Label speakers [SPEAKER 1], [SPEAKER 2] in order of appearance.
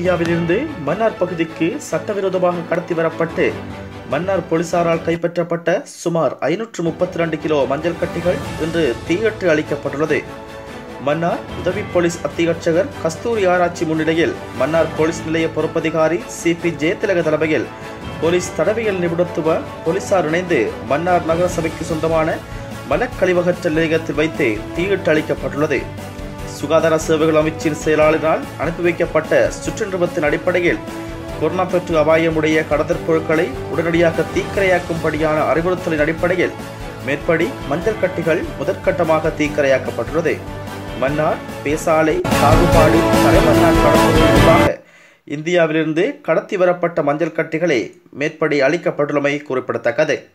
[SPEAKER 1] இந்தியாவிலிருந்து மன்னார் பகுதிக்கு சட்டவிரோதமாக கடத்தி வரப்பட்டு மன்னார் போலீசாரால் கைப்பற்றப்பட்ட சுமார் ஐநூற்று முப்பத்தி ரெண்டு கிலோ மஞ்சள் கட்டிகள் இன்று தீயிட்டு அளிக்கப்பட்டுள்ளது மன்னார் உதவி போலீஸ் அத்தியட்சகர் கஸ்தூரி ஆராய்ச்சி முன்னிலையில் மன்னார் போலீஸ் நிலைய பொறுப்பதிகாரி சி பி ஜெயதிலக தலைமையில் போலீஸ் தடவியல் நிபுணத்துவ போலீசார் இணைந்து மன்னார் நகர சபைக்கு சொந்தமான மலக்கழிவகற்றல் நிலையத்தில் வைத்து தீயிட்டு அளிக்கப்பட்டுள்ளது சுகாதார சேவைகள் அமைச்சின் செயலாளரால் அனுப்பி வைக்கப்பட்ட சுற்றுநிறுவத்தின் அடிப்படையில் கொரோனா தொற்று அபாயமுடைய கடத்தற் பொருட்களை உடனடியாக தீக்கிரையாக்கும்படியான அறிவுறுத்தலின் அடிப்படையில் மேற்படி மஞ்சள் கட்டிகள் முதற்கட்டமாக தீக்கிரையாக்கப்பட்டுள்ளது மன்னார் பேசாலை சாகுபாடு தலைமன்னார் கடற்பொருளாக இந்தியாவிலிருந்து கடத்தி வரப்பட்ட மஞ்சள் கட்டிகளே மேற்படி அளிக்கப்பட்டுள்ளமை குறிப்பிடத்தக்கது